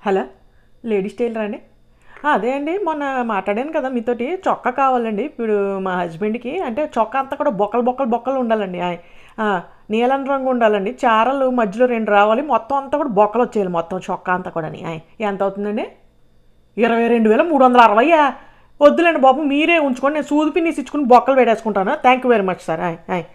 Hello ladies tailor అండి ఆ, అదే అండి మొన్న మాట్లాడాను కదా మీతోటి చొక్కా కావాలండి ఇప్పుడు మా హస్బెండ్కి అంటే చొక్కా అంతా కూడా బొక్కలు బొక్కలు బొక్కలు ఉండాలండి ఆయ్. ఆ, నీలం రంగు ఉండాలండి చారలు మధ్యలో రెండు రావాలి మొత్తం అంతా కూడా బొక్కలు వచ్చేయాలి మొత్తం చొక్కా అంతా కూడా ఎంత అవుతుందండి ఇరవై రెండు వేల మూడు వందల అరవయ్యా వద్దులేండి బాబు మీరే ఉంచుకొని నేను సూది పిన్నిసి ఇచ్చుకుని బొక్కలు పెట్టేసుకుంటాను thank you very much sir ఆయ్ ఆయ్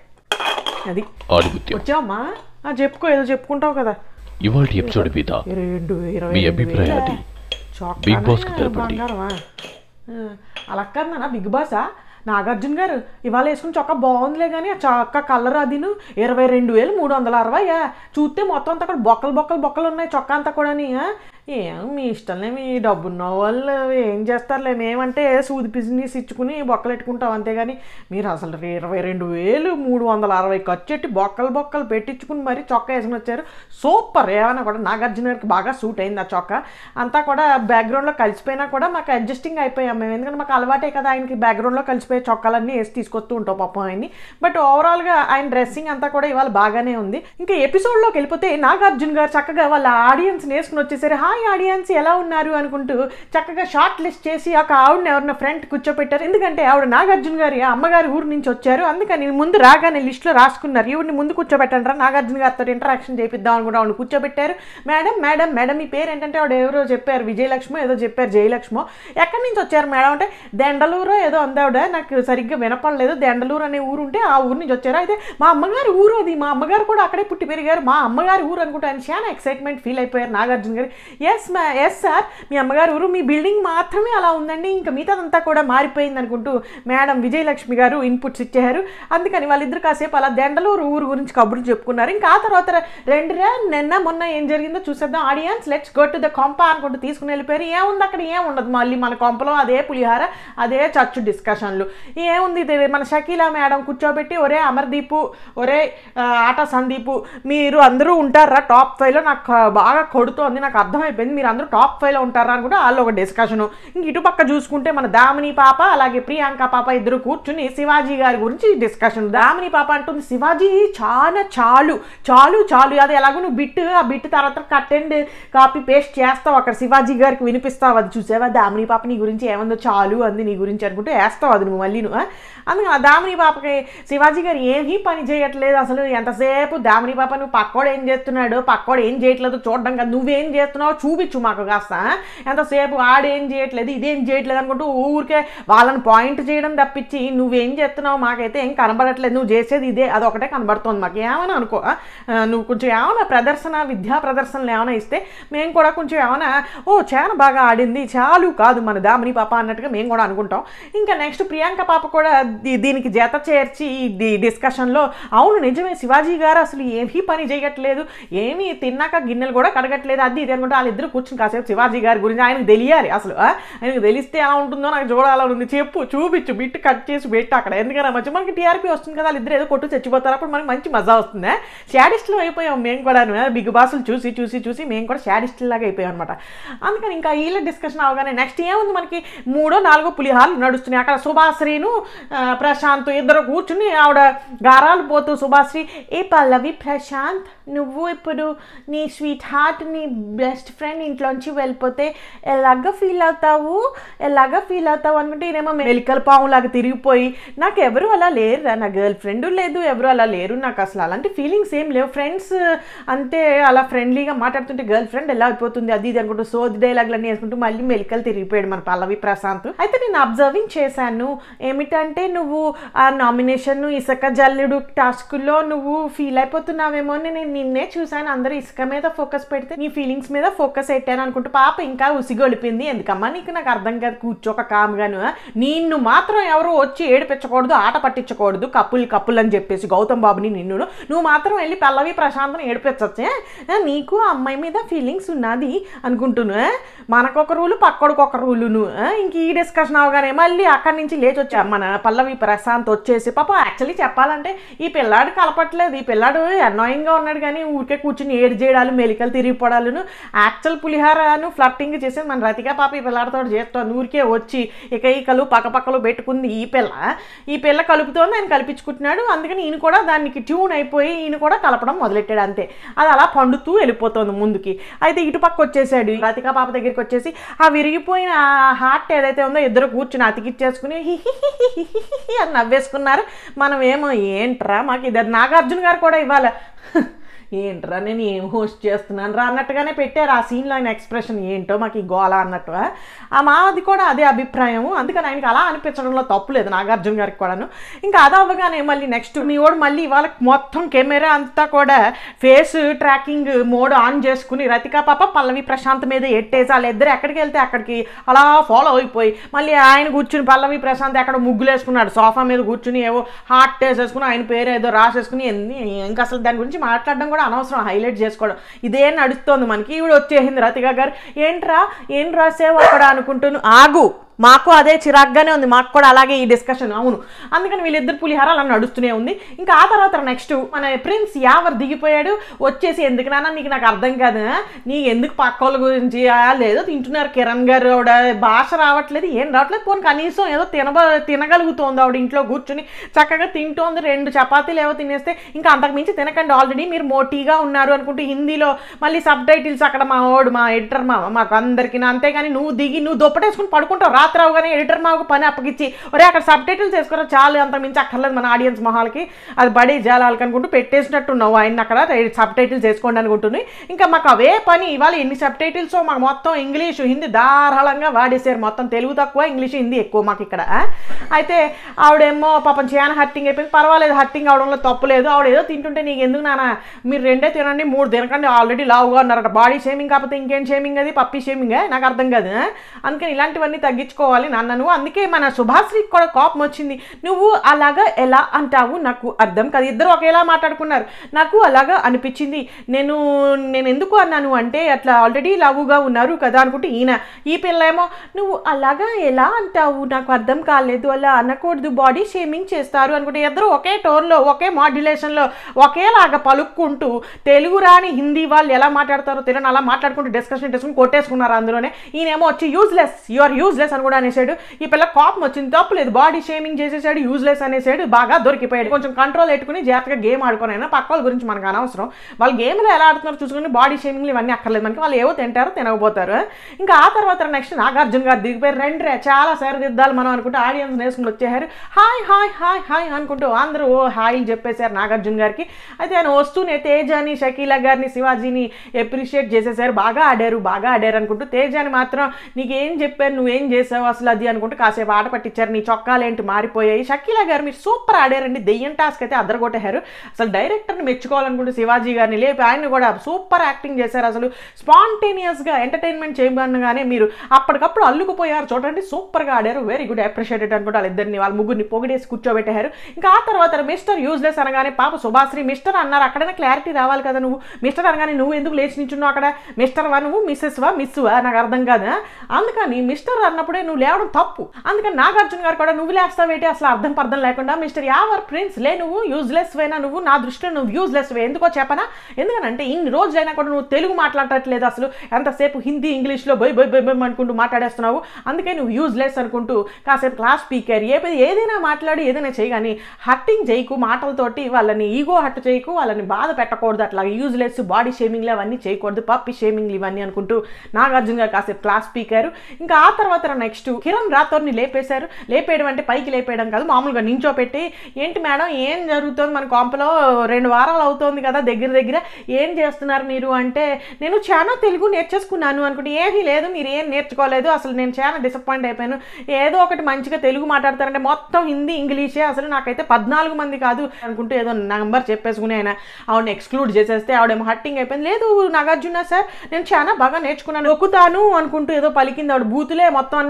అది ఆడిగుత్యం వచ్చావమ్మా ఆ, చెప్పుకో ఏదో చెప్పుకుంటావు కదా ఇవాళ ఎపిసోడ్ మీద రెండు ఇరవై మీ రెండు అభిప్రాయాలు వేలా? చొక్కానా? బిగ్ బాస్కి తెలపండి. బంగారమా? ఆ, అలా కన్నా బిగ్ బాసా నాగార్జున గారు ఇవాళ వేసుకుని చొక్కా బాగుందిలే కానీ ఆ చొక్కా కలర్ అదిను ఇరవై రెండు వేలు మూడు వందల అరవై చూస్తే మొత్తం అంతా కూడా బొక్కలు బొక్కలు బొక్కలు ఉన్నాయి చొక్కా అంతా కూడా ఏం మీ ఇష్టంలే మీ డబ్బున్న వాళ్ళు ఏం చేస్తారులే మేమంటే సూది బిజినెస్ ఇచ్చుకుని బొక్కలు పెట్టుకుంటాం అంతేగాని మీరు అసలు ఇరవై రెండు వేలు మూడు వందల అరవై ఖర్చు పెట్టి బొక్కలు బొక్కలు పెట్టించుకుని మరి చొక్కా వేసుకుని వచ్చారు సూపర్ ఏమైనా కూడా నాగార్జున గారికి బాగా సూట్ అయింది ఆ చొక్కా అంతా కూడా బ్యాక్గ్రౌండ్లో కలిసిపోయినా కూడా మాకు అడ్జస్టింగ్ అయిపోయాం మేము ఎందుకంటే మాకు అలవాటే కదా ఆయనకి బ్యాక్గ్రౌండ్లో కలిసిపోయే చొక్కాలన్నీ వేసి తీసుకొస్తూ ఉంటాం పాపం ఆయన్ని బట్ ఓవరాల్గా ఆయన డ్రెస్సింగ్ అంతా కూడా ఇవాళ బాగానే ఉంది ఇంకా ఎపిసోడ్లోకి వెళ్ళిపోతే నాగార్జున గారు చక్కగా వాళ్ళ ఆడియన్స్ వేసుకుని వచ్చేసరి హాయ్ ఆడియన్స్ ఎలా ఉన్నారు అనుకుంటూ చక్కగా షార్ట్ లిస్ట్ చేసి ఒక ఆవిడని ఎవరిన ఫ్రంట్ కూర్చోపెట్టారు ఎందుకంటే ఆవిడ నాగార్జున గారి అమ్మగారి ఊరు నుంచి వచ్చారు అందుకని ముందు రాగానే లిస్ట్లో రాసుకున్నారు ఈవిడిని ముందు కూర్చోబెట్టండి రా నాగార్జున గారితో ఇంటరాక్షన్ చేపిద్దాం అనుకుంటా ఆవిడ కూర్చోబెట్టారు మేడం మేడం మేడం మీ పేరు ఏంటంటే ఆవిడ ఎవరో చెప్పారు విజయలక్ష్మి ఏదో చెప్పారు జయలక్ష్మో ఎక్కడి నుంచి వచ్చారు మేడం అంటే దెండలూరు ఏదో అంది ఆవిడ నాకు సరిగ్గా వినపడలేదు దెండలూరు అనే ఊరు ఉంటే ఆ ఊరు నుంచి వచ్చారు అయితే మా అమ్మగారి ఊరు అది మా అమ్మగారు కూడా అక్కడే పుట్టి పెరిగారు మా అమ్మగారి ఊరు అనుకుంటే ఆయన చాలా ఎక్సైట్మెంట్ ఫీల్ అయిపోయారు నాగార్జున గారు ఎస్ మా ఎస్ సార్ మీ అమ్మగారి ఊరు మీ బిల్డింగ్ మాత్రమే అలా ఉందండి ఇంకా మిగతాదంతా కూడా మారిపోయింది అనుకుంటూ మేడం విజయలక్ష్మి గారు ఇన్పుట్స్ ఇచ్చారు అందుకని వాళ్ళిద్దరు కాసేపు అలా దెండలూరు ఊరు గురించి కబుర్లు చెప్పుకున్నారు ఇంకా ఆ తర్వాత రెండురా నిన్న మొన్న ఏం జరిగిందో చూసేద్దాం audience let's go to the కొంప అనుకుంటూ తీసుకుని వెళ్ళిపోయారు ఏముంది అక్కడ ఏముండదు మళ్ళీ మన కొంపలో అదే పులిహార అదే చచ్చు డిస్కషన్లు ఏముంది ఇది మన షకీలా మేడం కూర్చోబెట్టి ఒరే అమర్దీపు ఒరే ఆ, ఆట సందీపు మీరు అందరూ ఉంటారా టాప్ ఫైవ్లో నాకు క- బాగా కొడుతోంది నాకు అర్థమైపోయింది మీరు అందరూ టాప్ ఫైవ్లో ఉంటారా అని కూడా వాళ్ళు ఒక డిస్కషను ఇంక ఇటు పక్క చూసుకుంటే మన దామిని పాప అలాగే ప్రియాంక పాప ఇద్దరు కూర్చుని శివాజీ గారి గురించి డిస్కషన్ దామిని పాప అంటుంది శివాజీ చాలా చాలు చాలు చాలు అది ఎలాగో నువ్వు బిట్ ఆ బిట్ తర్వాత కట్ అండ్ కాపీ పేస్ట్ చేస్తావు అక్కడ శివాజీ గారికి వినిపిస్తావు అది చూసావా దామిని పాప నీ గురించి ఏముందో చాలు అంది నీ గురించి అనుకుంటే వేస్తావు అది నువ్వు మళ్ళీ నువ్వు అందుకని ఆ దామిని పాపకి శివాజీ గారు ఏమీ పని చేయట్లేదు అసలు ఎంతసేపు దామిని పాప నువ్వు పక్కోడు ఏం చేస్తున్నాడు పక్కోడు ఏం చేయట్లేదు చూడడం కదా నువ్వేం చేస్తున్నావు చూపించు మాకు కాస్త ఎంతసేపు ఆడేం చేయట్లేదు ఇదేం చేయట్లేదు అనుకుంటూ ఊరికే వాళ్ళని పాయింట్ చేయడం తప్పించి నువ్వేం చేస్తున్నావు మాకైతే ఏం కనబడట్లేదు నువ్వు చేసేది ఇదే అదొకటే కనబడుతోంది మాకు ఏమైనా అనుకో ఆ, నువ్వు కొంచెం ఏమైనా ప్రదర్శన విద్యా ప్రదర్శనలు ఏమైనా ఇస్తే మేము కూడా కొంచెం ఏమైనా ఓ చాలా బాగా ఆడింది చాలు కాదు మన దామిని పాప అన్నట్టుగా మేము కూడా అనుకుంటాం ఇంకా నెక్స్ట్ ప్రియాంక పాప కూడా దీ- దీనికి జత చేర్చి ఈ డిస్కషన్లో అవును నిజమే శివాజీ గారు అసలు ఏమీ పని చేయట్లేదు ఏమీ తిన్నాక గిన్నెలు కూడా కడగట్లేదు అది ఇది అనుకుంటే వాళ్ళిద్దరు కూర్చుని కాసేపు శివాజీ గారి గురించి ఆయనకు తెలియాలి అసలు ఆ? ఆయనకు తెలిస్తే ఎలా ఉంటుందో నాకు చూడాలని ఉంది చెప్పు చూపించు బిట్ కట్ చేసి పెట్టు అక్కడ ఎందుకన్నా మంచి మనకి టీఆర్పీ వస్తుంది కదా వాళ్ళిద్దరు ఏదో కొట్టు చచ్చిపోతారు అప్పుడు మనకి మంచి మజా వస్తుంది షాడిస్టులు అయిపోయాం మేము కూడా బిగ్ బాసులు చూసి చూసి చూసి మేము కూడా షాడిస్టులు లాగా అయిపోయాం అనమాట అందుకని ఇంకా వీళ్ళ డిస్కషన్ అవగానే నెక్స్ట్ ఏముంది మనకి మూడో నాలుగో పులిహార్లు నడుస్తున్నాయి అక్కడ సుభాశ్రీను ఆ, ప్రశాంత్ ఇద్దరు కూర్చుని ఆవిడ గారాలు పోతూ సుభాశ్రీ ఏ పల్లవి ప్రశాంత్ నువ్వు ఇప్పుడు నీ స్వీట్ హార్ట్ నీ బెస్ట్ ఫ్రెండ్ ఇంట్లోంచి వెళ్ళిపోతే ఎలాగ ఫీల్ అవుతావు ఎలాగ ఫీల్ అవుతావు అనుకుంటే ఈయనేమో మెలికల పాములాగా తిరిగిపోయి నాకు ఎవరు అలా లేరు నా గర్ల్ ఫ్రెండ్ లేదు ఎవరు అలా లేరు నాకు అసలు అలాంటి ఫీలింగ్స్ ఏం లేవు ఫ్రెండ్స్ అంతే అలా ఫ్రెండ్లీగా మాట్లాడుతుంటే గర్ల్ ఫ్రెండ్ ఎలా అయిపోతుంది అది ఇది అనుకుంటూ సోది డైలాగ్లన్నీ వేసుకుంటూ మళ్ళీ మెలికలు తిరిగిపోయాడు మన పల్లవి ప్రశాంత్ అయితే నేను అబ్జర్వింగ్ చేశాను ఏమిటంటే నువ్వు ఆ నామినేషన్ ఇసుక జల్లుడు టాస్క్లో నువ్వు ఫీల్ అయిపోతున్నావేమో అని నేను నిన్నే చూశాను అందరూ ఇసుక మీద ఫోకస్ పెడితే నీ ఫీలింగ్స్ మీద ఫోకస్ పెట్టాను అనుకుంటూ పాప ఇంకా ఉసిగొలిపింది ఎందుకమ్మా నీకు నాకు అర్థం కాదు కూర్చోక కామ్గాను నిన్ను మాత్రం ఎవరు వచ్చి ఏడిపించకూడదు ఆట పట్టించకూడదు కప్పులు కప్పులు అని చెప్పేసి గౌతమ్ బాబుని నిన్ను నువ్వు మాత్రం వెళ్ళి పల్లవి ప్రశాంత్ని ఏడిపించచ్చే ఆ, నీకు ఆ అమ్మాయి మీద ఫీలింగ్స్ ఉన్నది అనుకుంటున్నా మనకొక రూలు పక్కడికి ఒక రూలును ఆ, ఇంక ఈ డిస్కషన్ చేస్తున్నావు కానీ మళ్ళీ అక్కడి నుంచి లేచి వచ్చా మన పల్లవి ప్రశాంత్ వచ్చేసి పాప యాక్చువల్లీ చెప్పాలంటే ఈ పిల్లాడు కలపట్లేదు ఈ పిల్లాడు అన్నాయింగ్గా ఉన్నాడు కానీ ఊరికే కూర్చుని ఏడు చేయడాలు మెలికలు తిరిగిపోవడాలను యాక్చువల్ పులిహారను ఫ్లర్టింగ్ చేసేది మన రతిగా పాప ఈ పిల్లాడితో చేస్తోంది ఊరికే వచ్చి ఇక ఈకలు పక్కపక్కలు పెట్టుకుంది ఈ పిల్ల ఈ పిల్ల కలుపుతోంది ఆయన కల్పించుకుంటున్నాడు అందుకని ఈయన కూడా దానికి ట్యూన్ అయిపోయి ఈయన కూడా కలపడం మొదలెట్టాడు అంతే అది అలా పండుతూ వెళ్ళిపోతుంది ముందుకి అయితే ఇటు పక్క వచ్చేసాడు రతికా పాప దగ్గరికి వచ్చేసి ఆ విరిగిపోయిన హార్ట్ ఏదైతే ఉందో ఇద్దరు కూర్చుని అతికిచ్చేసుకుని హిహిహిహిహిహి అని నవ్వేసుకున్నారు మనం ఏమో ఏంట్రా మాకు ఇది నాగార్జున గారు కూడా ఇవ్వాలి ఏంట్రా నేను ఏం హోస్ట్ చేస్తున్నాను రా అన్నట్టుగానే పెట్టారు ఆ సీన్లో ఆయన ఎక్స్ప్రెషన్ ఏంటో మాకు ఈ గోల అన్నట్టు ఆ మాది కూడా అదే అభిప్రాయం అందుకని ఆయనకి అలా అనిపించడంలో తప్పు లేదు నాగార్జున గారికి కూడాను ఇంకా అది అవ్వగానే మళ్ళీ నెక్స్ట్ మీ వాడు మళ్ళీ ఇవాళ మొత్తం కెమెరా అంతా కూడా ఫేస్ ట్రాకింగ్ మోడ్ ఆన్ చేసుకుని రతికా పాప పల్లవి ప్రశాంత్ మీద ఎట్టేసి వాళ్ళిద్దరు ఎక్కడికి వెళ్తే అక్కడికి అలా ఫాలో అయిపోయి మళ్ళీ ఆయన కూర్చుని పల్లవి ప్రశాంత్ ఎక్కడ ముగ్గులు వేసుకున్నాడు సోఫా మీద కూర్చుని ఏవో హార్ట్ వేసేసుకుని ఆయన పేరు ఏదో రాసేసుకుని ఎన్ని ఇంకా అసలు దాని గురించి మాట్లాడడం కూడా అనవసరం హైలైట్ చేసుకోవడం ఇదే నడుస్తోంది మనకి ఈవిడ వచ్చేసింది రతిగా గారు ఏంట్రా ఏం రాసావు అక్కడ అనుకుంటున్నాను ఆగు మాకు అదే చిరాగ్గానే ఉంది మాకు కూడా అలాగే ఈ డిస్కషన్ అవును అందుకని వీళ్ళిద్దరు పులిహార అలా నడుస్తూనే ఉంది ఇంకా ఆ తర్వాత నెక్స్ట్ మన ప్రిన్స్ యావర్ దిగిపోయాడు వచ్చేసి ఎందుకు నాన్న నీకు నాకు అర్థం కాదు నీ ఎందుకు పక్కోళ్ళ గురించి ఆ, లేదో తింటున్నారు కిరణ్ గారు ఆవిడ భాష రావట్లేదు ఏం రావట్లేదు పోనీ కనీసం ఏదో తినబ తినగలుగుతోంది ఆవిడ ఇంట్లో కూర్చుని చక్కగా తింటోంది రెండు చపాతీలు ఏవో తినేస్తే ఇంకా అంతకు మించి తినకండి ఆల్రెడీ మీరు మోటీగా ఉన్నారు అనుకుంటూ హిందీలో మళ్ళీ సబ్ టైటిల్స్ అక్కడ మా వాడు మా ఎడిటర్ మా మాకు అందరికీ అంతేగాని నువ్వు దిగి నువ్వు దుప్పటేసుకుని పడుకుంటావు రాత్రి అవగానే ఎడిటర్ మాకు పని అప్పగిచ్చి ఒరే అక్కడ సబ్ టైటిల్స్ వేసుకోరా చాలు అంత మించి అక్కర్లేదు మన ఆడియన్స్ మొహాలకి అది బడి జాలాలకి అనుకుంటూ పెట్టేసినట్టున్నావు ఆయన అక్కడ సబ్ టైటిల్స్ వేసుకోండి అనుకుంటుంది ఇంకా మాకు అవే పని ఇవాళ ఎన్ని సబ్ టైటిల్స్ మాకు మొత్తం ఇంగ్లీషు హిందీ ధారాళంగా వాడేసారు మొత్తం తెలుగు తక్కువ ఇంగ్లీష్ హిందీ ఎక్కువ మాకు ఇక్కడ అయితే ఆవిడేమో పాపం చాలా హట్టింగ్ అయిపోయింది పర్వాలేదు హట్టింగ్ అవడంలో తప్పులేదు ఆవిడ ఏదో తింటుంటే నీకు ఎందుకు నాన్న మీరు రెండే తినండి మూడు తినకండి ఆల్రెడీ లావుగా ఉన్నారట బాడీ షేమింగ్ కాకపోతే ఇంకేం షేమింగ్ అది పప్పి షేమింగ్ నాకు అర్థం కాదు అందుకని ఇలాంటివన్నీ తగ్గించుకోవాలి నాన్న నువ్వు అందుకే మన సుభాశ్రీకి కూడా కోపం వచ్చింది నువ్వు అలాగా ఎలా అంటావు నాకు అర్థం కాదు ఇద్దరు ఒకేలా మాట్లాడుకున్నారు నాకు అలాగా అనిపించింది నేను నేను ఎందుకు అన్నాను అంటే అట్లా ఆల్రెడీ లవ్గా ఉన్నారు కదా అనుకుంటే ఈయన ఈ పిల్ల ఏమో నువ్వు అలాగా ఎలా అంటావు నాకు అర్థం కాలేదు అలా అనకూడదు బాడీ షేమింగ్ చేస్తారు అనుకుంటే ఇద్దరు ఒకే టోన్లో ఒకే మాడ్యులేషన్లో ఒకేలాగా పలుక్కుంటూ తెలుగు రాని హిందీ వాళ్ళు ఎలా మాట్లాడతారో తెలియని అలా మాట్లాడుకుంటూ డిస్కషన్ చేసుకుని కొట్టేసుకున్నారు అందులోనే ఈయనేమో వచ్చి యూజ్లెస్ యు ఆర్ యూజ్లెస్ అని కూడా అనేసాడు ఈ పిల్ల కోపం వచ్చింది తప్పులేదు బాడీ షేమింగ్ చేసేసాడు యూజ్లెస్ అనేసాడు బాగా దొరికిపోయాడు కొంచెం కంట్రోల్ పెట్టుకుని జాగ్రత్తగా గేమ్ ఆడుకోనైనా పక్క వాళ్ళ గురించి మనకు అనవసరం వాళ్ళు గేమ్లో ఎలా ఆడుతున్నారో చూసుకుని బాడీ షేమింగ్లు ఇవన్నీ అక్కర్లేదు మనకి వాళ్ళు ఏవో తింటారో తినకపోతారు ఇంకా ఆ తర్వాత నెక్స్ట్ నాగార్జున గారు దిగిపోయారు రెండ్రే చాలా సరిదిద్దాలి మనం అనుకుంటే ఆడియన్స్ నేసుకుని వచ్చేసారు హాయ్ హాయ్ హాయ్ హాయ్ అనుకుంటూ అందరూ ఓ హాయిలు చెప్పేశారు నాగార్జున గారికి అయితే ఆయన వస్తూనే తేజాని షకీలా గారిని శివాజీని ఎప్రిషియేట్ చేసేసారు బాగా ఆడారు బాగా ఆడారు అనుకుంటూ తేజాని మాత్రం నీకేం చెప్పారు నువ్వేం చేసావు అసలు అది అనుకుంటూ కాసేపు ఆట పట్టించారు నీ చొక్కాలేంటి మారిపోయాయి షకీలా గారు మీరు సూపర్ ఆడారండి దెయ్యం టాస్క్ అయితే అద్దరగొట్టారు అసలు డైరెక్టర్ని మెచ్చుకోవాలనుకుంటే శివాజీ గారిని లేపి ఆయన కూడా సూపర్ యాక్టింగ్ చేశారు అసలు స్పాంటేనియస్గా ఎంటర్టైన్మెంట్ చేయమనగానే మీరు అప్పటికప్పుడు అల్లుకుపోయారు చూడండి సూపర్గా ఆడారు వెరీ గుడ్ అప్రిషియేటెడ్ అనుకుంటే వాళ్ళిద్దరిని వాళ్ళ ముగ్గురిని పొగిడేసి కూర్చోబెట్టారు ఇంకా ఆ తర్వాత మిస్టర్ యూజ్లెస్ అనగానే పాప సుభాశ్రీ మిస్టర్ అన్నారు అక్కడైనా క్లారిటీ రావాలి కదా నువ్వు మిస్టర్ అనగానే నువ్వు ఎందుకు లేచి నించున్నావు అక్కడ మిస్టర్ వా నువ్వు మిస్సెస్ వా మిస్ వా నాకు అర్థం కాదా అందుకని మిస్టర్ అన్నప్పుడే నువ్వు లేవడం తప్పు అందుకని నాగార్జున గారు కూడా నువ్వు లేస్తావేంటి అసలు అర్థం పర్థం లేకుండా మిస్టర్ యావర్ ప్రిన్స్ లే నువ్వు యూజ్లెస్ వేనా నువ్వు నా దృష్టిలో నువ్వు యూజ్లెస్ వే ఎందుకో చెప్పనా ఎందుకనంటే ఇన్ని రోజులైనా కూడా నువ్వు తెలుగు మాట్లాడట్లేదు అసలు ఎంతసేపు హిందీ ఇంగ్లీష్లో బొయ్ బొయ్ బొయ్ బొయ్ అనుకుంటూ మాట్లాడేస్తున్నావు అందుకే నువ్వు యూజ్లెస్ అనుకుంటూ కాసేపు క్లాస్ స్పీకర్ ఏ ఏదైనా మాట్లాడి ఏదైనా చేయి కానీ హట్టింగ్ చేయకు మాటలతోటి వాళ్ళని ఈగో హట్టు చేయకు వాళ్ళని బాధ పెట్టకూడదు అట్లా యూజ్లెస్ బాడీ షేమింగ్లు అవన్నీ చేయకూడదు పప్పి షేమింగ్లు ఇవన్నీ అనుకుంటూ నాగార్జున గారు కాసేపు క్లాస్ స్పీకర్ ఇంకా ఆ తర్వాత నెక్స్ట్ కిరణ్ రాథోర్ని లేపేశారు లేపేయడం అంటే పైకి లేపేయడం కాదు మామూలుగా నించోపెట్టి ఏంటి మేడం ఏం జరుగుతుంది మన కాంపలో రెండు వారాలు అవుతోంది కదా దగ్గర దగ్గర ఏం చేస్తున్నారు మీరు అంటే నేను చాలా తెలుగు నేర్చేసుకున్నాను అనుకుంటే ఏమీ లేదు మీరు ఏం నేర్చుకోలేదు అసలు నేను చాలా డిసప్పాయింట్ అయిపోయాను ఏదో ఒకటి మంచిగా తెలుగు మాట్లాడతారంటే మొత్తం హిందీ ఇంగ్లీషే అసలు నాకైతే పద్నాలుగు మంది కాదు అనుకుంటూ ఏదో నంబర్ చెప్పేసుకుని ఆయన ఆవిడని ఎక్స్క్లూడ్ చేసేస్తే ఆవిడేమో హట్టింగ్ అయిపోయింది లేదు నాగార్జున సార్ నేను చాలా బాగా నేర్చుకున్నాను నొక్కుతాను అనుకుంటూ ఏదో పలికింది ఆవిడ బూతులే మొత్తం అన్ని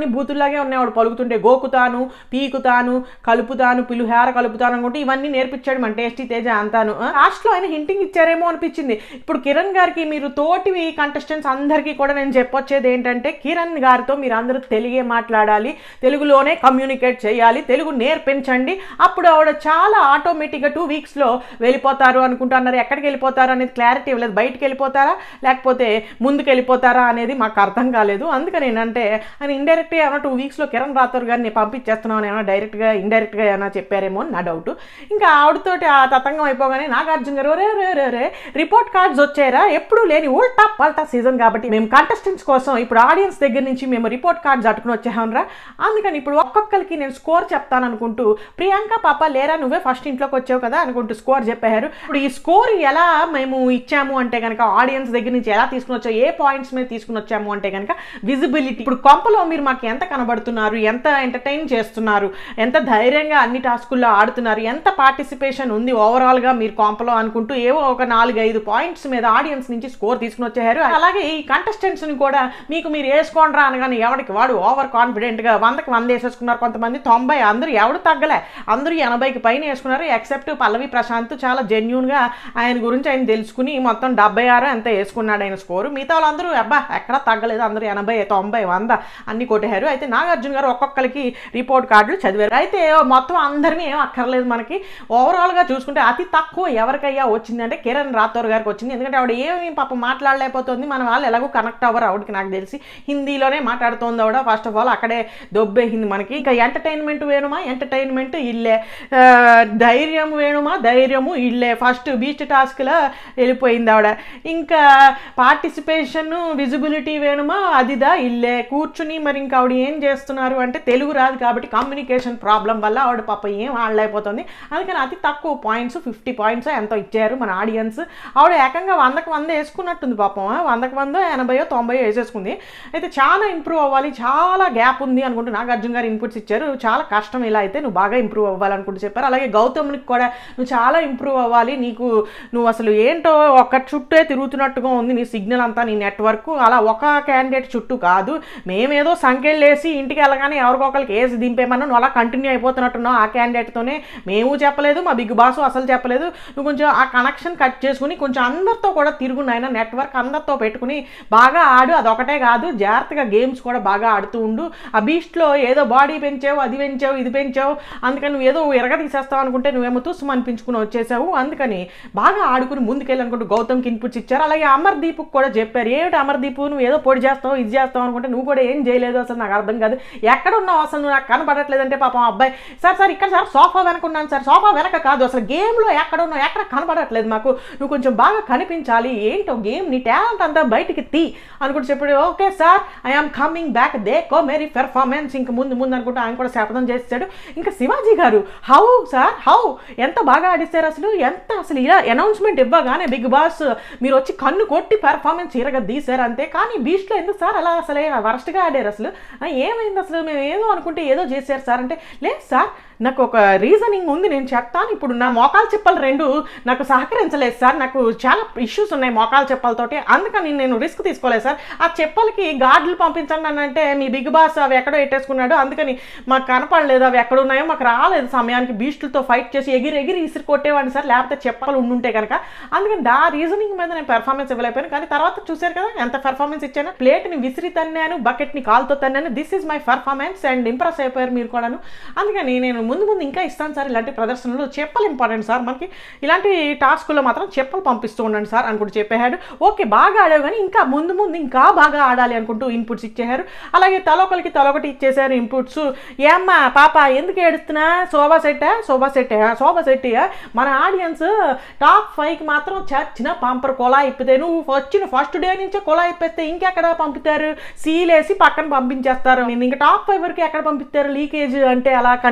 బూతుల్లాగే ఉన్నాయి వాడు పలుకుతుంటే గోకుతాను పీకుతాను కలుపుతాను పిలుహార కలుపుతాను అనుకుంటే ఇవన్నీ నేర్పించాడు మన టేస్టీ తేజ అంతాను లాస్ట్లో ఆయన హింటింగ్ ఇచ్చారేమో అనిపించింది ఇప్పుడు కిరణ్ గారికి మీరు తోటివి కంటెస్టెంట్స్ అందరికీ కూడా నేను చెప్పొచ్చేది ఏంటంటే కిరణ్ గారితో మీరు అందరూ తెలుగే మాట్లాడాలి తెలుగులోనే కమ్యూనికేట్ చేయాలి తెలుగు నేర్పించండి అప్పుడు ఆవిడ చాలా ఆటోమేటిక్గా టూ వీక్స్లో వెళ్ళిపోతారు అనుకుంటున్నారు ఎక్కడికి వెళ్ళిపోతారు అనేది క్లారిటీ ఇవ్వలేదు బయటికి వెళ్ళిపోతారా లేకపోతే ముందుకు వెళ్ళిపోతారా అనేది మాకు అర్థం కాలేదు అందుకని ఏంటంటే ఆయన ఇండైరెక్ట్గా ఏమైనా టూ వీక్స్లో కిరణ్ రాథోర్ గారిని పంపించేస్తున్నాం అని ఏమైనా డైరెక్ట్గా ఇండైరెక్ట్గా ఏమైనా చెప్పారేమో అని నా డౌట్ ఇంకా ఆవిడతోటి ఆ తతంగం అయిపోగానే నాగార్జున గారు రే రే రే రే రిపోర్ట్ కార్డ్స్ వచ్చారా ఎప్పుడు లేని ఉల్టా పల్టా సీజన్ కాబట్టి మేము కంటెస్టెంట్స్ కోసం ఇప్పుడు ఆడియన్స్ దగ్గర నుంచి మేము రిపోర్ట్ కార్డ్స్ అట్టుకుని వచ్చామరా అందుకని ఇప్పుడు ఒక్కొక్కరికి నేను స్కోర్ చెప్తాను అనుకుంటూ ప్రియాంక పాప లేరా నువ్వే ఫస్ట్ ఇంట్లోకి వచ్చావు కదా అనుకుంటూ స్కోర్ చెప్పారు ఇప్పుడు ఈ స్కోర్ ఎలా మేము ఇచ్చాము అంటే కనుక ఆడియన్స్ దగ్గర నుంచి ఎలా తీసుకుని వచ్చాము ఏ పాయింట్స్ మీద తీసుకుని వచ్చాము అంటే కనుక విజిబిలిటీ ఇప్పుడు కొంపలో మీరు మాకు ఎంత కనబడుతున్నారు ఎంత ఎంటర్టైన్ చేస్తున్నారు ఎంత ధైర్యంగా అన్ని టాస్కుల్లో ఆడుతున్నారు ఎంత పార్టిసిపేషన్ ఉంది ఓవరాల్గా మీరు కొంపలో అనుకుంటూ ఏవో ఒక నాలుగు ఐదు పాయింట్స్ మీద ఆడియన్స్ నుంచి స్కోర్ తీసుకుని వచ్చారు అలాగే ఈ కంటెస్టెంట్స్ని కూడా మీకు మీరు వేసుకోండి అనగానే ఎవరికి వాడు ఓవర్ కాన్ఫిడెంట్గా వందకి వంద వేసేసుకున్నారు కొంతమంది తొంభై అందరూ ఎవడు తగ్గలే అందరూ ఎనభైకి పైన వేసుకున్నారు ఎక్సెప్ట్ పల్లవి ప్రశాంత్ చాలా జెన్యున్గా ఆయన గురించి ఆయన తెలుసుకుని మొత్తం డెబ్బై ఆరు ఎంత వేసుకున్నాడు ఆయన స్కోరు మిగతా వాళ్ళందరూ అబ్బా ఎక్కడా తగ్గలేదు అందరూ ఎనభై తొంభై వంద అన్ని కొట్టేశారు అయితే నాగార్జున గారు ఒక్కొక్కరికి రిపోర్ట్ కార్డులు చదివారు అయితే మొత్తం అందరినీ ఏం అక్కర్లేదు మనకి ఓవరాల్గా చూసుకుంటే అతి తక్కువ ఎవరికయ్యా వచ్చిందంటే కిరణ్ రాథోర్ గారికి వచ్చింది ఎందుకంటే ఆవిడ ఏమి పాప మాట్లాడలేకపోతుంది మన వాళ్ళు ఎలాగో కనెక్ట్ అవ్వరు ఆవిడకి నాకు తెలిసి హిందీలోనే మాట్లాడుతోంది ఆవిడ ఫస్ట్ ఆఫ్ ఆల్ అక్కడే దొబ్బేసింది మనకి ఇంకా ఎంటర్టైన్మెంట్ వేణుమా ఎంటర్టైన్మెంట్ ఇల్లే ఆ, ధైర్యం వేణుమా ధైర్యము ఇల్లే ఫస్ట్ బీచ్ టాస్క్లో వెళ్ళిపోయింది ఆవిడ ఇంకా పార్టిసిపేషన్ విజిబిలిటీ వేణుమా అదిదా ఇల్లే కూర్చుని మరి ఇంకా ఆవిడ ఏం చేస్తున్నారు అంటే తెలుగు రాదు కాబట్టి కమ్యూనికేషన్ ప్రాబ్లం వల్ల ఆవిడ పాప ఏం ఆడలేకపోతుంది అందుకని అతి తక్కువ పాయింట్స్ ఫిఫ్టీ పాయింట్స్ ఎంతో ఇచ్చారు మన ఆడియన్స్ ఆవిడ ఏకంగా వందకు వంద వేసుకున్నట్టుంది పాపం వందకు వంద ఎనభయో తొంభయో వేసేసుకుంది అయితే చాలా ఇంప్రూవ్ అవ్వాలి చాలా గ్యాప్ ఉంది అనుకుంటూ నాగార్జున గారు ఇన్పుట్స్ ఇచ్చారు చాలా కష్టం ఇలా అయితే నువ్వు బాగా ఇంప్రూవ్ అవ్వాలనుకుంటూ చెప్పారు అలాగే గౌతమ్కి కూడా నువ్వు చాలా ఇంప్రూవ్ అవ్వాలి నీకు నువ్వు అసలు ఏంటో ఒక్క చుట్టే తిరుగుతున్నట్టుగా ఉంది నీ సిగ్నల్ అంతా నీ నెట్వర్క్ అలా ఒక క్యాండిడేట్ చుట్టూ కాదు మేమేదో సంఖ్యలు వేసి ఇంటికి వెళ్ళగానే ఎవరికొకరికి వేసి దింపేమన్నా నువ్వు అలా కంటిన్యూ అయిపోతున్నట్టున్నావు ఆ క్యాండిడేట్తోనే మేము చెప్పలేదు మా బిగ్ బాస్ అసలు చెప్పలేదు నువ్వు కొంచెం ఆ కనెక్షన్ కట్ చేసుకుని కొంచెం అందరితో కూడా తిరుగు నాయన నెట్వర్క్ అందరితో పెట్టుకుని బాగా ఆడు అదొకటే కాదు జాగ్రత్తగా గేమ్స్ కూడా బాగా ఆడుతూ ఉండు ఆ బీస్ట్లో ఏదో బాడీ పెంచావు అది పెంచావు ఇది పెంచావు అందుకని నువ్వు ఏదో ఎరగ తీసేస్తావు అనుకుంటే నువ్వేమో తుస్సు అనిపించుకుని వచ్చేసావు అందుకని బాగా ఆడుకుని ముందుకెళ్ళి అనుకుంటూ గౌతమ్కి ఇన్పుట్స్ ఇచ్చారు అలాగే అమర్దీప్ కూడా చెప్పారు ఏమిటి అమర్దీప్ నువ్వు ఏదో పొడి చేస్తావు ఇది చేస్తావు అనుకుంటే నువ్వు కూడా ఏం చేయలేదు అసలు నాకు అర్థం కాదు ఎక్కడ ఉన్నావు అసలు నువ్వు నాకు కనపడట్లేదంటే పాపం అబ్బాయి సార్ సార్ ఇక్కడ సార్ సోఫా వెనక ఉన్నాను సార్ సోఫా వెనక కాదు అసలు గేమ్లో ఎక్కడ ఉన్నావు ఎక్కడ కనపడట్లేదు మాకు నువ్వు కొంచెం బాగా కనిపించాలి ఏంటో గేమ్ నీ టాలెంట్ అంతా బయటికి తీ అనుకుంటే చెప్పాడు okay sir I am coming back దే కో మేరీ పెర్ఫార్మెన్స్ ఇంక ముందు ముందు అనుకుంటూ ఆయన కూడా శపథం చేస్తాడు ఇంకా శివాజీ గారు హౌ సార్ హౌ ఎంత బాగా ఆడిస్తారు అసలు ఎంత అసలు ఇలా అనౌన్స్మెంట్ ఇవ్వగానే బిగ్ బాస్ మీరు వచ్చి కన్ను కొట్టి పెర్ఫార్మెన్స్ ఇరగ తీశారు అంతే కానీ బీచ్లో ఎందుకు సార్ అలా అసలు వరస్ట్గా ఆడారు అసలు ఆ, ఏమైంది అసలు మేము ఏదో అనుకుంటే ఏదో చేశారు సార్ అంటే లేదు సార్ నాకు ఒక రీజనింగ్ ఉంది నేను చెప్తాను ఇప్పుడు నా మోకాలు చెప్పలు రెండు నాకు సహకరించలేదు సార్ నాకు చాలా ఇష్యూస్ ఉన్నాయి మోకాలు చెప్పలతోటి అందుకని నేను రిస్క్ తీసుకోలేదు సార్ ఆ చెప్పలకి గార్డులు పంపించండి అని అంటే మీ బిగ్ బాస్ అవి ఎక్కడో పెట్టేసుకున్నాడు అందుకని మాకు కనపడలేదు అవి ఎక్కడ ఉన్నాయో మాకు రాలేదు సమయానికి బీస్టులతో ఫైట్ చేసి ఎగిరి ఎగిరి ఇసిరి కొట్టేవాడిని సార్ లేకపోతే చెప్పలు ఉండుంటే కనుక అందుకని దా రీజనింగ్ మీద నేను పెర్ఫార్మెన్స్ ఇవ్వలేకపోయాను కానీ తర్వాత చూశారు కదా ఎంత పెర్ఫార్మెన్స్ ఇచ్చాను ప్లేట్ని విసిరి తన్నాను బకెట్ని కాల్తో తన్నాను this is my performance and impress అయిపోయారు మీరు కూడాను అందుకని నేను ముందు ముందు ఇంకా ఇస్తాను సార్ ఇలాంటి ప్రదర్శనలు చెప్పలు ఇంపార్టెంట్ సార్ మనకి ఇలాంటి టాస్కుల్లో మాత్రం చెప్పలు పంపిస్తూ ఉండండి సార్ అనుకుంటూ చెప్పాడు ఓకే బాగా ఆడావు కానీ ఇంకా ముందు ముందు ఇంకా బాగా ఆడాలి అనుకుంటూ ఇన్పుట్స్ ఇచ్చేశారు అలాగే తలొకరికి తలొకటి ఇచ్చేసారు ఇన్పుట్స్ ఏమ్మా పాప ఎందుకు ఏడుస్తున్నా శోభా సెట్టా శోభా సెట్టే శోభా సెట్టి మన ఆడియన్స్ టాప్ ఫైవ్కి మాత్రం చచ్చిన పంపరు కొలా ఇప్పితే నువ్వు వచ్చిన ఫస్ట్ డే నుంచే కొలా ఇప్పేస్తే ఇంకెక్కడ పంపుతారు సీలేసి పక్కన పంపించేస్తారు నేను ఇంకా టాప్ ఫైవ్ వరకు ఎక్కడ పంపిస్తారు లీకేజ్ అంటే అలా కన్నీళ్లు కాచి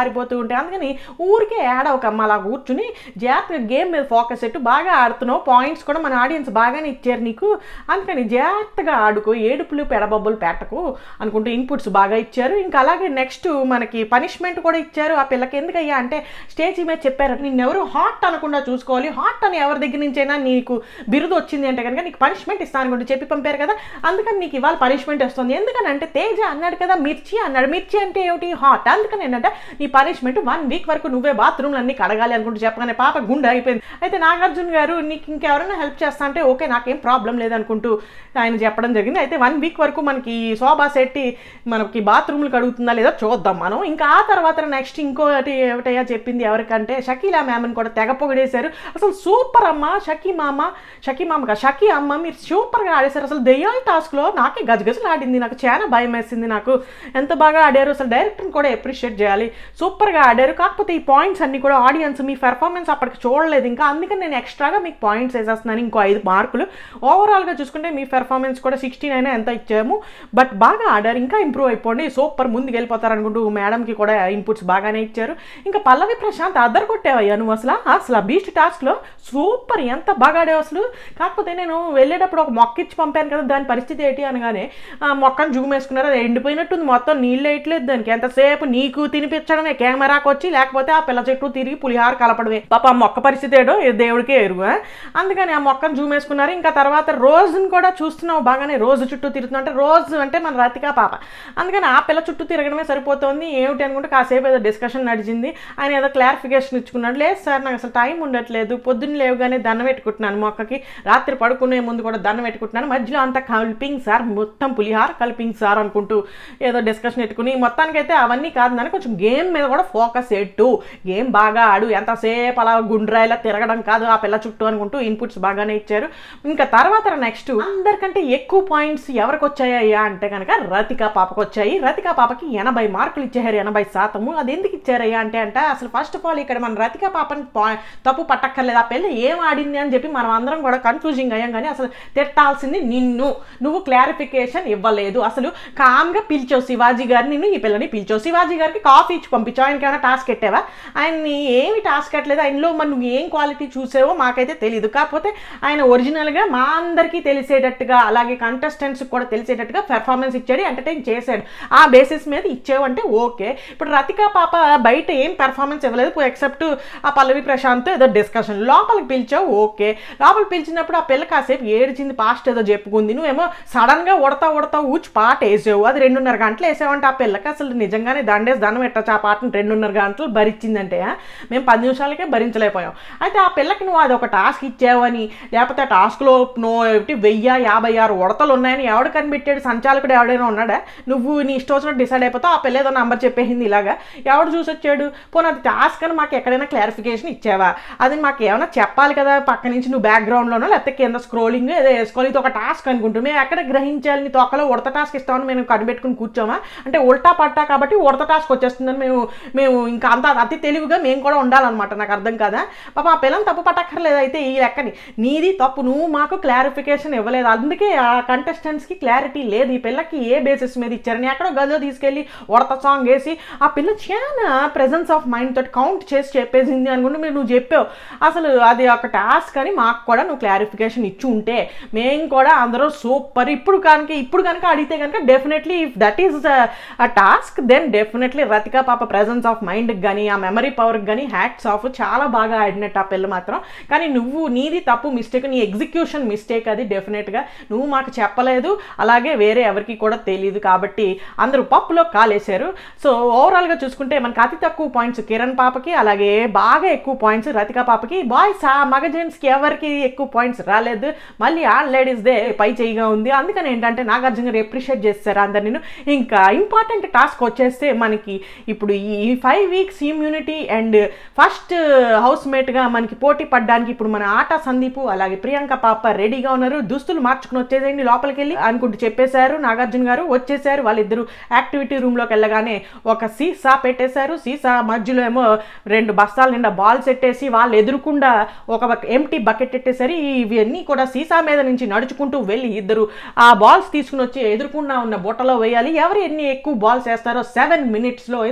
పారిపోతూ ఉంటాయి అందుకని ఊరికే యాడ్ అవ్వకమ్మ అలా కూర్చుని జాగ్రత్తగా గేమ్ మీద ఫోకస్ పెట్టు బాగా ఆడుతున్నావు పాయింట్స్ కూడా మన ఆడియన్స్ బాగానే ఇచ్చారు నీకు అందుకని జాగ్రత్తగా ఆడుకో ఏడుపులు పెడబొబ్బలు పెట్టకు అనుకుంటూ ఇన్పుట్స్ బాగా ఇచ్చారు ఇంకా అలాగే నెక్స్ట్ మనకి పనిష్మెంట్ కూడా ఇచ్చారు ఆ పిల్లకి ఎందుకయ్యా అంటే స్టేజ్ మీద చెప్పారు నిన్నెవరు హాట్ అనకుండా చూసుకోవాలి హాట్ అని ఎవరి దగ్గర నుంచైనా నీకు బిరుదు వచ్చింది అంటే కనుక నీకు పనిష్మెంట్ ఇస్తాను అనుకుంటూ చెప్పి పంపారు కదా అందుకని నీకు ఇవాళ పనిష్మెంట్ వస్తుంది ఎందుకని అంటే తేజ అన్నాడు కదా మిర్చి అన్నాడు మిర్చి అంటే ఏమిటి హాట్ అందుకని ఏంటంటే నీ పనిష్మెంట్ వన్ వీక్ వరకు నువ్వే బాత్రూమ్లు అన్ని కడగాలి అనుకుంటూ చెప్పగానే పాప గుండె అయిపోయింది అయితే నాగార్జున గారు నీకు ఇంకెవరైనా హెల్ప్ చేస్తా అంటే ఓకే నాకేం ప్రాబ్లం లేదనుకుంటూ ఆయన చెప్పడం జరిగింది అయితే వన్ వీక్ వరకు మనకి శోభా శెట్టి మనకి బాత్రూమ్లు కడుగుతుందా లేదా చూద్దాం మనం ఇంకా ఆ తర్వాత నెక్స్ట్ ఇంకోటి ఏమిటయ్యా చెప్పింది ఎవరికంటే షకీలా మ్యామ్ని కూడా తెగ పొగిడేశారు అసలు సూపర్ అమ్మ షకీ మామ షకీ మామ కాదు, షకీ అమ్మ మీరు సూపర్గా ఆడేశారు అసలు దెయ్యాల టాస్క్లో నాకే గజగజలు ఆడింది నాకు చాలా భయం వేసింది నాకు ఎంత బాగా ఆడారు అసలు డైరెక్టర్ని కూడా అప్రిషియేట్ చేయాలి సూపర్గా ఆడారు కాకపోతే ఈ పాయింట్స్ అన్ని కూడా ఆడియన్స్ మీ పెర్ఫార్మెన్స్ అప్పటికి చూడలేదు ఇంకా అందుకని నేను ఎక్స్ట్రాగా మీకు పాయింట్స్ వేసేస్తున్నాను ఇంకో ఐదు మార్కులు ఓవరాల్గా చూసుకుంటే మీ పెర్ఫార్మెన్స్ కూడా సిక్స్టీన్ అయినా ఎంత ఇచ్చాము బట్ బాగా ఆడారు ఇంకా ఇంప్రూవ్ అయిపోండి సూపర్ ముందుకు వెళ్ళిపోతారు అనుకుంటూ మేడంకి కూడా ఇన్పుట్స్ బాగానే ఇచ్చారు ఇంకా పల్లవి ప్రశాంత్ అద్దరు కొట్టేవయ్యా నువ్వు అసలు అసలు ఆ బీస్ట్ టాస్క్లో సూపర్ ఎంత బాగా ఆడావు అసలు కాకపోతే నేను వెళ్ళేటప్పుడు ఒక మొక్క ఇచ్చి పంపాను కదా దాని పరిస్థితి ఏంటి అనగానే ఆ మొక్కను జూమ్ వేసుకున్నారు అది ఎండిపోయినట్టుంది మొత్తం నీళ్ళు వేయట్లేదు దానికి ఎంతసేపు నీకు తినిపించడమే కెమెరాకి వచ్చి లేకపోతే ఆ పిల్ల చెట్టు తిరిగి పులిహార కలపడమే పాప ఆ మొక్క పరిస్థితి ఏడో ఏ దేవుడికే ఎరుగు ఆ? అందుకని ఆ మొక్కను జూమ్ వేసుకున్నారు ఇంకా తర్వాత రోజుని కూడా చూస్తున్నావు బాగానే రోజు చుట్టూ తిరుగుతున్నా అంటే రోజు అంటే మన రతికా పాప అందుకని ఆ పిల్ల చుట్టూ తిరగడమే సరిపోతుంది ఏమిటి అనుకుంటే కాసేపు ఏదో డిస్కషన్ నడిచింది ఆయన ఏదో క్లారిఫికేషన్ ఇచ్చుకున్నాడు లేదు సార్ నాకు అసలు టైం ఉండట్లేదు పొద్దున్న లేవుగానే దండం పెట్టుకుంటున్నాను మొక్కకి రాత్రి పడుకునే ముందు కూడా దండం పెట్టుకుంటున్నాను మధ్యలో అంతా కల్పింగ్ సార్ మొత్తం పులిహార కల్పింగ్ సార్ అనుకుంటూ ఏదో డిస్కషన్ పెట్టుకుని మొత్తానికైతే అవన్నీ కాదు దాన్ని కొంచెం గేమ్ మీద కూడా ఫోకస్ పెట్టు గేమ్ బాగా ఆడు ఎంతసేపు అలా గుండ్రాయిలా తిరగడం కాదు ఆ పిల్ల చుట్టూ అనుకుంటూ ఇన్పుట్స్ బాగానే ఇచ్చారు ఇంకా తర్వాత నెక్స్ట్ అందరికంటే ఎక్కువ పాయింట్స్ ఎవరికి వచ్చాయా అంటే కనుక రతిక పాపకు వచ్చాయి రతిక పాపకి ఎనభై మార్కులు ఇచ్చారు ఎనభై శాతము అది ఎందుకు ఇచ్చారయ్యా అంటే అంటే అసలు ఫస్ట్ ఆఫ్ ఆల్ ఇక్కడ మన రతిక పాపని పా- తప్పు పట్టక్కర్లేదు ఆ పిల్ల ఏం ఆడింది అని చెప్పి మనం అందరం కూడా కన్ఫ్యూజింగ్ అయ్యాం కానీ అసలు తిట్టాల్సింది నిన్ను నువ్వు క్లారిఫికేషన్ ఇవ్వలేదు అసలు కామ్గా పిలిచావు శివాజీ గారిని నిన్ను ఈ పిల్లని పిలిచావు శివాజీ గారికి కాఫీ ఇచ్చి పంపించావు ఆయనకి ఏమైనా టాస్క్ పెట్టావా ఆయన్ని ఏమి టాస్క్ పెట్టలేదు ఆయనలో మరి నువ్వు ఏం క్వాలిటీ చూసావో మాకైతే తెలియదు కాకపోతే ఆయన ఒరిజినల్గా మా అందరికీ తెలిసేటట్టుగా అలాగే కంటెస్టెంట్స్ కూడా తెలిసేటట్టుగా పెర్ఫార్మెన్స్ ఇచ్చాడు ఎంటర్టైన్ చేశాడు ఆ బేసిస్ మీద ఇచ్చావు అంటే ఓకే ఇప్పుడు రతికా పాప బయట ఏం పెర్ఫార్మెన్స్ ఇవ్వలేదు ఎక్సెప్ట్ ఆ పల్లవి ప్రశాంత్ ఏదో డిస్కషన్ లోపలికి పిలిచావు ఓకే లోపలికి పిలిచినప్పుడు ఆ పిల్ల కాసేపు ఏడిచింది పాస్ట్ ఏదో చెప్పుకుంది నువ్వేమో సడన్గా ఉడతా ఉడతా ఊచి పాట వేసావు అది రెండున్నర గంటలు వేసావంటే ఆ పిల్లకి అసలు నిజంగానే దండేసి దండం పెట్టచ్చు ఆ పాటను రెండున్నర గంటలు భరించిందంటే ఆ? మేము పది నిమిషాలకే భరించలేకపోయాం అయితే ఆ పిల్లకి నువ్వు అది ఒక టాస్క్ ఇచ్చావని లేకపోతే ఆ టాస్క్లో నువ్వు ఏమిటి వెయ్యి యాభై ఆరు ఉడతలు ఉన్నాయని ఎవడు కనిపెట్టాడు సంచాలకుడు ఎవడైనా ఉన్నాడా నువ్వు నీ ఇష్టం వచ్చినట్టు డిసైడ్ అయిపోతావు ఆ పిల్ల ఏదో నంబర్ చెప్పేసింది ఇలాగా ఎవడు చూసి వచ్చాడు పోనీ అది టాస్క్ అని మాకు ఎక్కడైనా క్లారిఫికేషన్ ఇచ్చావా అది మాకు ఏమైనా చెప్పాలి కదా పక్క నుంచి నువ్వు బ్యాక్గ్రౌండ్లోనో లేకపోతే కింద స్క్రోలింగ్ ఏదో వేసుకోవాలి ఇది ఒక టాస్క్ అనుకుంటూ మేము ఎక్కడ గ్రహించాలి నీ తొక్కలో ఉడత టాస్క్ ఇస్తామని మేము కనిపెట్టుకుని కూర్చోమా అంటే ఉల్టా పట్టా కాబట్టి ఉడత టాస్క్ వచ్చేస్తుందని మేము మేము ఇంకా అంత అతి తెలివిగా మేము కూడా ఉండాలన్నమాట నాకు అర్థం కదా పాప ఆ పిల్లని తప్పు పట్టక్కర్లేదు అయితే ఈ లెక్కని నీది తప్పు నువ్వు మాకు క్లారిఫికేషన్ ఇవ్వలేదు అందుకే ఆ కంటెస్టెంట్స్కి క్లారిటీ లేదు ఈ పిల్లకి ఏ బేసిస్ మీద ఇచ్చారని ఎక్కడో గదిలో తీసుకెళ్ళి ఉడత సాంగ్ వేసి ఆ పిల్ల చాలా ప్రెజెన్స్ ఆఫ్ మైండ్ తోటి కౌంట్ చేసి చెప్పేసింది అనుకుంటే మీరు నువ్వు చెప్పావు అసలు అది ఒక టాస్క్ అని మాకు కూడా నువ్వు క్లారిఫికేషన్ ఇచ్చి ఉంటే మేము కూడా అందరూ సూపర్ ఇప్పుడు కనుక ఇప్పుడు కనుక అడిగితే కనుక definitely if that is a task then definitely Rathika పాప ప్రెజెన్స్ ఆఫ్ మైండ్కి కానీ ఆ మెమరీ పవర్కి కానీ హ్యాట్స్ ఆఫ్ చాలా బాగా ఆడినట్టు ఆ పిల్ల మాత్రం కానీ నువ్వు నీది తప్పు మిస్టేక్ నీ ఎగ్జిక్యూషన్ మిస్టేక్ అది డెఫినెట్గా నువ్వు మాకు చెప్పలేదు అలాగే వేరే ఎవరికి కూడా తెలియదు కాబట్టి అందరూ పప్పులో కాలేశారు సో ఓవరాల్గా చూసుకుంటే మనకి అతి తక్కువ పాయింట్స్ కిరణ్ పాపకి అలాగే బాగా ఎక్కువ పాయింట్స్ రతికా పాపకి బాయ్స్ ఆ మగ జెంట్స్కి ఎవరికి ఎక్కువ పాయింట్స్ రాలేదు మళ్ళీ ఆ లేడీస్దే పై చేయిగా ఉంది అందుకని ఏంటంటే నాగార్జున గారు ఎప్రిషియేట్ చేస్తారు అందరిని ఇంకా ఇంపార్టెంట్ టాస్క్ వచ్చేస్తే మనకి ఇప్పుడు ఈ five weeks immunity and first house మేట్గా మనకి పోటీ పడడానికి ఇప్పుడు మన ఆట సందీపు అలాగే ప్రియాంక పాప రెడీగా ఉన్నారు దుస్తులు మార్చుకుని వచ్చేసేయండి లోపలికి వెళ్ళి అనుకుంటూ చెప్పేశారు నాగార్జున గారు వచ్చేసారు వాళ్ళిద్దరు యాక్టివిటీ రూమ్లోకి వెళ్ళగానే ఒక సీసా పెట్టేశారు సీసా మధ్యలో ఏమో రెండు బస్తాల నిండా బాల్స్ పెట్టేసి వాళ్ళు ఎదురుకుండా ఒక ఎంటీ బకెట్ పెట్టేసరి ఇవన్నీ కూడా సీసా మీద నుంచి నడుచుకుంటూ వెళ్ళి ఇద్దరు ఆ బాల్స్ తీసుకుని వచ్చి ఎదురుకుండా ఉన్న బుట్టలో వేయాలి ఎవరు ఎన్ని ఎక్కువ బాల్స్ వేస్తారో సెవెన్ మినిట్స్లో ఎందుకంటే మన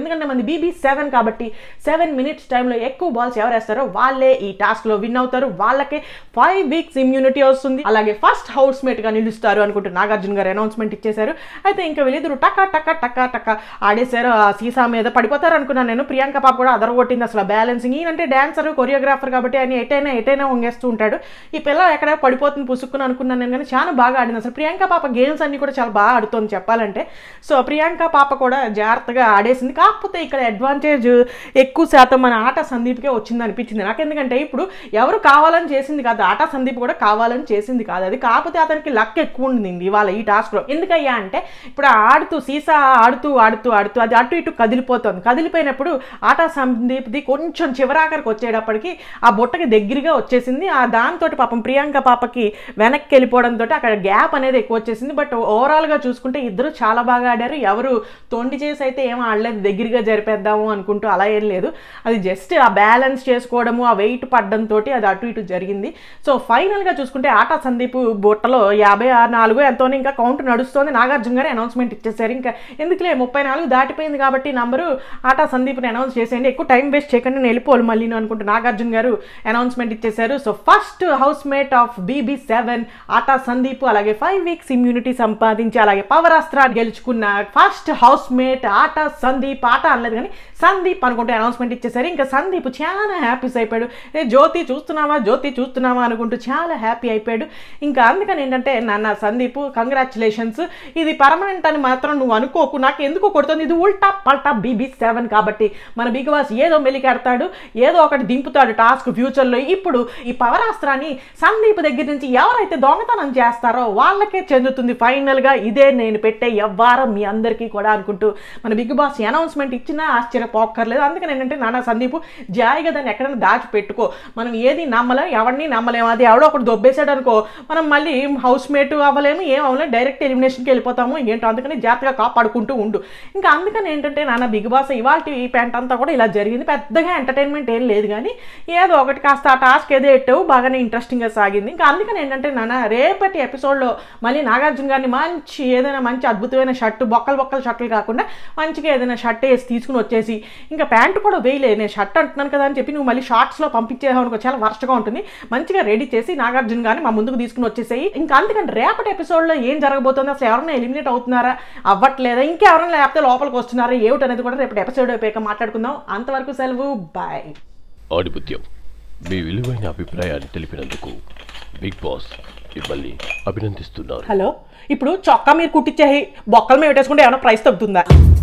మంది బీబీ సెవెన్ కాబట్టి సెవెన్ మినిట్స్ టైంలో ఎక్కువ బాల్స్ ఎవరు వేస్తారో వాళ్ళే ఈ టాస్క్లో విన్ అవుతారు వాళ్ళకే ఫైవ్ వీక్స్ ఇమ్యూనిటీ వస్తుంది అలాగే ఫస్ట్ హౌస్ మేట్గా నిలుస్తారు అనుకుంటూ నాగార్జున గారు అనౌన్స్మెంట్ ఇచ్చేశారు అయితే ఇంకా వీళ్ళిద్దరు టకా టకా టకా టకా ఆడేశారు ఆ సీసా మీద పడిపోతారు అనుకున్నాను నేను ప్రియాంక పాప కూడా అదరగొట్టింది అసలు బ్యాలెన్సింగ్ ఈయనంటే డాన్సర్ కొరియోగ్రాఫర్ కాబట్టి ఆయన ఎటైనా ఎటైనా వంగేస్తూ ఉంటాడు ఈ పిల్ల ఎక్కడ పడిపోతుంది పుసుక్కుని అనుకున్నాను నేను కానీ చాలా బాగా ఆడింది అసలు ప్రియాంక పాప గేమ్స్ అన్ని కూడా చాలా బాగా ఆడుతోంది చెప్పాలంటే సో ప్రియాంక పాప కూడా జాగ్రత్తగా ఆడేసింది కాకపోతే ఇక్కడ అడ్వాంటేజ్ ఎక్కువ శాతం మన ఆట సందీప్కే వచ్చింది అనిపించింది నాకు ఎందుకంటే ఇప్పుడు ఎవరు కావాలని చేసింది కాదు ఆట సందీప్ కూడా కావాలని చేసింది కాదు అది కాకపోతే అతనికి లక్ ఎక్కువ ఉండింది ఇవాళ ఈ టాస్క్లో ఎందుకయ్యా అంటే ఇప్పుడు ఆడుతూ సీసా ఆడుతూ ఆడుతూ ఆడుతూ అది అటు ఇటు కదిలిపోతుంది కదిలిపోయినప్పుడు ఆట సందీప్ది కొంచెం చివరాఖరికి వచ్చేటప్పటికి ఆ బుట్టకి దగ్గరగా వచ్చేసింది ఆ దాంతో పాపం ప్రియాంక పాపకి వెనక్కి వెళ్ళిపోవడంతో అక్కడ గ్యాప్ అనేది ఎక్కువ వచ్చేసింది బట్ ఓవరాల్గా చూసుకుంటే ఇద్దరు చాలా బాగా ఆడారు ఎవరు తొండి చేసి అయితే ఏం ఆడలేదు దగ్గరగా జరిపేద్దాము అనుకుంటూ అలా ఏం లేదు అది జస్ట్ ఆ బ్యాలెన్స్ చేసుకోవడము ఆ వెయిట్ పడ్డంతో అది అటు ఇటు జరిగింది సో ఫైనల్గా చూసుకుంటే ఆట సందీప్ బుట్టలో యాభై ఆరు నాలుగు ఎంతోనే ఇంకా కౌంట్ నడుస్తోంది నాగార్జున గారు అనౌన్స్మెంట్ ఇచ్చేసారు ఇంకా ఎందుకులే ముప్పై నాలుగు దాటిపోయింది కాబట్టి నంబరు ఆటా సందీప్ని అనౌన్స్ చేసేయండి ఎక్కువ టైం వేస్ట్ చేయకుండా నేను వెళ్ళిపోవాలి మళ్ళీ నేను అనుకుంటూ నాగార్జున గారు అనౌన్స్మెంట్ ఇచ్చేశారు so first housemate of BB seven Aata Sandeep అలాగే ఫైవ్ వీక్స్ ఇమ్యూనిటీ సంపాదించి అలాగే పవర్ అస్త్రా గెలుచుకున్న first housemate Aata Sandeep ఆట అనలేదు కానీ సందీప్ అనుకుంటే అనౌన్స్మెంట్ ఇచ్చేసారు ఇంకా సందీప్ చాలా హ్యాపీస్ అయిపోయాడు ఏ జ్యోతి చూస్తున్నావా జ్యోతి చూస్తున్నావా అనుకుంటూ చాలా హ్యాపీ అయిపోయాడు ఇంకా అందుకని ఏంటంటే నాన్న సందీప్ కంగ్రాచులేషన్స్ ఇది పర్మనెంట్ అని మాత్రం నువ్వు అనుకోకు నాకు ఎందుకు కొడుతుంది ఇది ఉల్టా పల్టా బీబీ సెవెన్ కాబట్టి మన బిగ్ బాస్ ఏదో మెలికెడతాడు ఏదో ఒకటి దింపుతాడు టాస్క్ ఫ్యూచర్లో ఇప్పుడు ఈ పవరాస్త్రాన్ని సందీప్ దగ్గర నుంచి ఎవరైతే దొంగతనం చేస్తారో వాళ్ళకే చెందుతుంది ఫైనల్గా ఇదే నేను పెట్టే ఎవ్వారం మీ అందరికీ కూడా అనుకుంటూ మన బిగ్ బాస్ అనౌన్స్మెంట్ ఇచ్చినా ఆశ్చర్యపోక్కర్లేదు అందుకని ఏంటంటే నానా సందీప్ జాయిగా దాన్ని ఎక్కడైనా దాచి పెట్టుకో మనం ఏది నమ్మలేం ఎవరిని నమ్మలేము అది ఎవడో ఒకటి దొబ్బేశాడు అనుకో మనం మళ్ళీ హౌస్ మేట్ అవ్వలేము ఏం అవ్వలేము డైరెక్ట్ ఎలిమినేషన్కి వెళ్ళిపోతాము ఏంటో అందుకని జాగ్రత్తగా కాపాడుకుంటూ ఉండు ఇంకా అందుకని ఏంటంటే నాన్న బిగ్ బాస్ ఇవాళ ఈ పెంట అంతా కూడా ఇలా జరిగింది పెద్దగా ఎంటర్టైన్మెంట్ ఏం లేదు కానీ ఏదో ఒకటి కాస్త ఆ టాస్క్ ఏదో ఎట్టావు బాగానే ఇంట్రెస్టింగ్గా సాగింది ఇంకా అందుకని ఏంటంటే నాన్న రేపటి ఎపిసోడ్లో మళ్ళీ నాగార్జున గారిని మంచి ఏదైనా మంచి అద్భుతమైన షర్టు బొక్కలు బొక్కలు షర్ట్లు కాకుండా మంచిగా ఏదైనా షర్ట్ వేసి తీసుకుని వచ్చేసి ఇంకా ప్యాంటు కూడా వేయలే నేను షర్ట్ అంటున్నాను కదా అని చెప్పి నువ్వు మళ్ళీ షార్ట్స్లో పంపించేసావు అనుకో చాలా వర్స్ట్గా ఉంటుంది మంచిగా రెడీ చేసి నాగార్జున గారిని మా ముందుకు తీసుకుని వచ్చేసేయి ఇంకా అందుకని రేపటి ఎపిసోడ్లో ఏం జరగబోతుంది అసలు ఎవరైనా ఎలిమినేట్ అవుతున్నారా అవ్వట్లేదా ఇంకెవరైనా లేకపోతే లోపలికి వస్తున్నారా ఏమిటి అనేది కూడా రేపటి ఎపిసోడ్ అయిపోయాక మాట్లాడుకుందాం అంతవరకు సెలవు బాయ్ ఆడిపుత్యం మీ విలువైన అభిప్రాయాన్ని తెలిపినందుకు బిగ్ బాస్ మిమ్మల్ని అభినందిస్తున్నారు హలో ఇప్పుడు చొక్కా మీరు కుట్టించేయి బొక్కల మీద పెట్టేసుకుంటే ఏమైనా ప్రైస్ తగ్గుతుందా